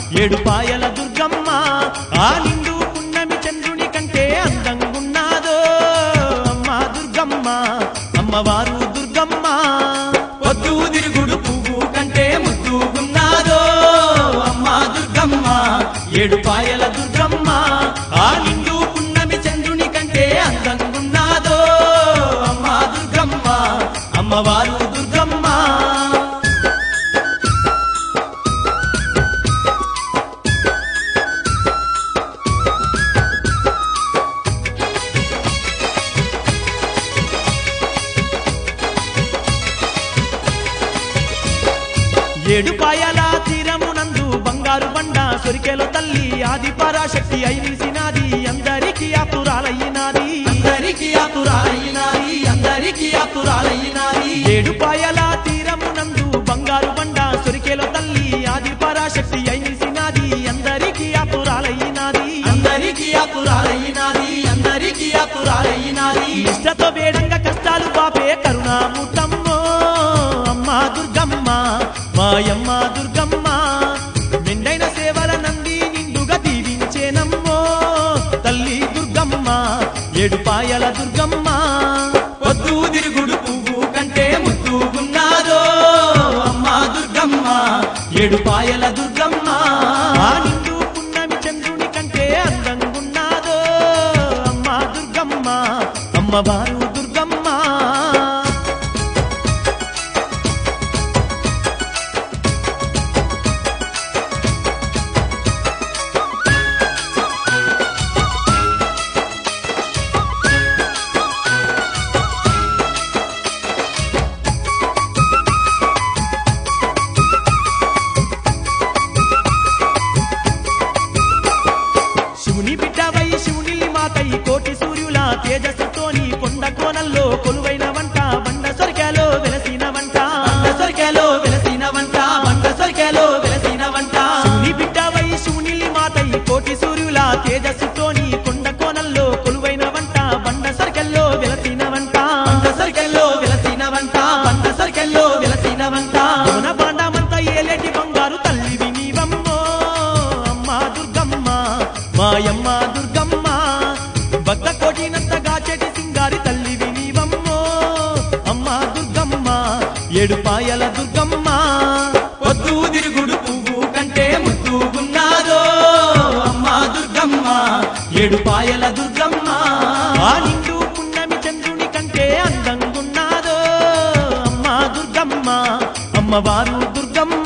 ఏడు పాయల దుర్గమ్మ ఆ నిండు పున్నమి చంద్రుని కంటే అందంగున్నాదో అమ్మ దుర్గమ్మ అమ్మవారు దుర్గమ్మ పొద్దు తిరుగుడు పువ్వు కంటే ముద్దుగున్నాదో అమ్మ దుర్గమ్మ ఏడు పాయల దుర్గమ్మ ఆ నిండు పున్నమి చంద్రుని కంటే అందంగున్నాదో అమ్మ దుర్గమ్మ అమ్మవారు దుర్గమ్మ ఏడు పాయల తీరమునందు బంగారు బండ సొరికెలో తల్లి ఆది పరాశక్తి అయినిసినాది అందరికీ ఆతురాలయ్యినాది అందరికీ ఆతురాలయ్యినాది అందరికీ ఆతురాలయ్యినాది ఏడు పాయల తీరమునందు బంగారు బండ సొరికెలో తల్లి ఆది పరాశక్తి అయినిసినాది అందరికీ ఆతురాలయ్యినాది అందరికీ ఆతురాలయ్యినాది అందరికీ ఆతురాలయ్యినాది ఇష్టతో వేడంగా కష్టాలు పాపే కరుణాముతమ్మో అమ్మ దుర్గమ్మ మాయమ్మ దుర్గమ్మ మెండైన సేవల నంది నిండుగా దీవించేనమ్మో తల్లి దుర్గమ్మ ఏడు పాయల దుర్గమ్మ పొద్దు తిరుగుడు పువ్వు కంటే ముద్దుగున్నాదో అమ్మ దుర్గమ్మ ఏడు పాయల దుర్గమ్మ ఆ నిండు పున్నమి చంద్రుని కంటే అందంగున్నాదో అమ్మ దుర్గమ్మ అమ్మవారు దుర్గమ్మ శివుని బిడ్డవై శివుని మాతై కోటి సూర్యుల తేజస్సుతోని కొండ కోనల్లో కొలువైన వంట బండ సొరికాలో వెలసిన వంట బండ సొరికాలో వెలసిన వంట బండ సొరికాలో వెలసిన వంట శివుని బిడ్డవై శివుని మాతై కోటి సూర్యుల తేజస్సుతోని కొండ కోనల్లో కొలువైన వంట బండ సొరికల్లో వెలసిన వంట బండ సొరికల్లో వెలసిన వంట బండ సొరికల్లో వెలసిన వంట మన బాండమంతా ఏలేటి బంగారు తల్లివి నీవమ్మో అమ్మ దుర్గమ్మ మాయమ్మ దుర్గమ్మ భక్త కోటినంతగా చెటి సింగారి తల్లివి నీవమ్మో అమ్మ దుర్గమ్మ ఏడు పాయల దుర్గమ్మ పొద్దు తిరుగుడు పువ్వు కంటే ముద్దుగున్నాదో అమ్మ దుర్గమ్మ ఏడు పాయల దుర్గమ్మ ఆ నిండు పున్నమి చంద్రుని కంటే అందంగున్నాదో అమ్మ దుర్గమ్మ అమ్మవారు దుర్గమ్మ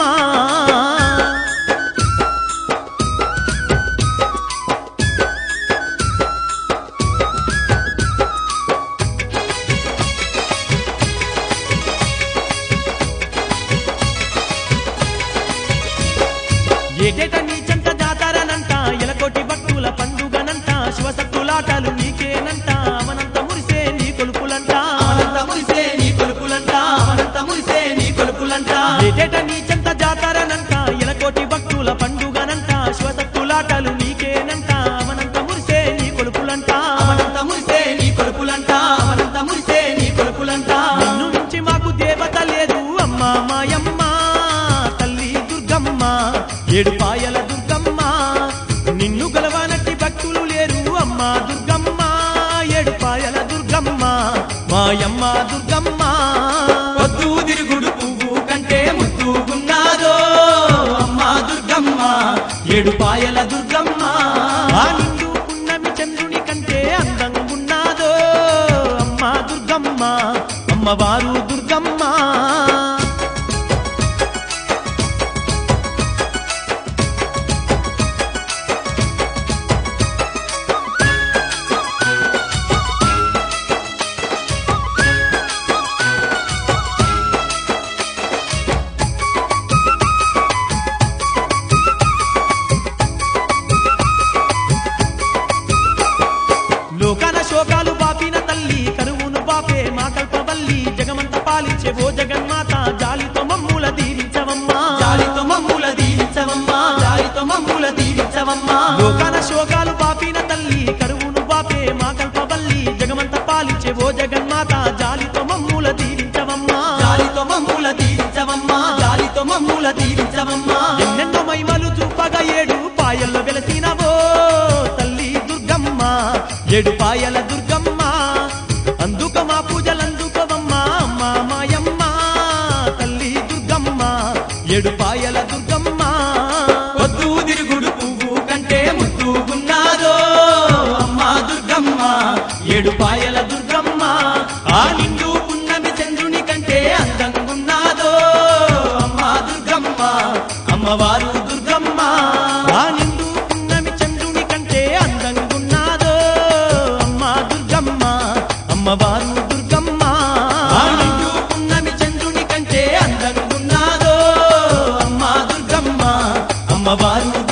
ఏటేట నీ చెంత జాతరనంట ఎలకోటి భక్తుల పండుగనంట శివసత్తులాటలు నీకేనంట అవనంత మురిసే నీ కొలుపులంట అవనంత మురిసే నీ కొలుపులంట అవనంత మురిసే నీ కొలుపులంట ఏటేట నీ చెంత జాతరనంట ఎలకోటి భక్తుల పండుగనంట శివసత్తులాటలు నీకేనంట అవనంత మురిసే నీ కొలుపులంట అవనంత మురిసే నీ కొలుపులంట అవనంత మురిసే నీ కొలుపులంట నిన్ను మించి మాకు దేవత లేదు అమ్మ మాయమ్మ తల్లి దుర్గమ్మ ఏడు పాయల దుర్గమ్మ నిన్ను గలవానట్టి భక్తులు లేరు అమ్మ దుర్గమ్మ ఏడు పాయల దుర్గమ్మ మాయమ్మ దుర్గమ్మ పొద్దు తిరుగుడు పువ్వు కంటే ముద్దుగున్నాదో అమ్మ దుర్గమ్మ ఏడు పాయల దుర్గమ్మ ఆ నిండు పున్నమి చంద్రుని కంటే అందంగున్నాదో అమ్మ దుర్గమ్మ అమ్మవారు దుర్గమ్మ లోకాన శోకాలు బాపిన తల్లి కరువును బాపే మా కల్పవల్లి జగమంత పాలించే ఓ జగన్మాత జాలితో మమ్ముల దీవించవమ్మా జాలితో మమ్ముల దీవించవమ్మా జాలితో మమ్ముల దీవించవమ్మా లోకాన శోకాలు బాపిన తల్లి కరువును బాపే మా కల్పవల్లి జగమంత పాలించే ఓ జగన్మాత జాలితో మమ్ముల దీవించవమ్మా జాలితో మమ్ముల దీవించవమ్మా జాలితో మమ్ముల దీవించవమ్మా ఎన్నెన్నో మహిమలు చూపగా పాయల దుర్గమ్మ అందుక మా పూజలందుకోవమ్మ అమ్మ మాయమ్మ తల్లి దుర్గమ్మ ఏడు పాయల దుర్గమ్మ పొద్దు తిరుగుడు పువ్వు కంటే ముద్దుగున్నాదో అమ్మ దుర్గమ్మ ఏడు పాయల దుర్గమ్మ ఆ నిండు పున్నమి చంద్రుని కంటే అందంగున్నాదో అమ్మ దుర్గమ్మ అమ్మవారు దుర్గమ్మ ఆ నిండు పున్నమి చంద్రుని కంటే అందంగున్నాదో అమ్మ దుర్గమ్మ అమ్మవారు దుర్గమ్మ ఆ నిండు పున్నమి చంద్రుని కంటే అందంగున్నాదో అమ్మ దుర్గమ్మ అమ్మవారు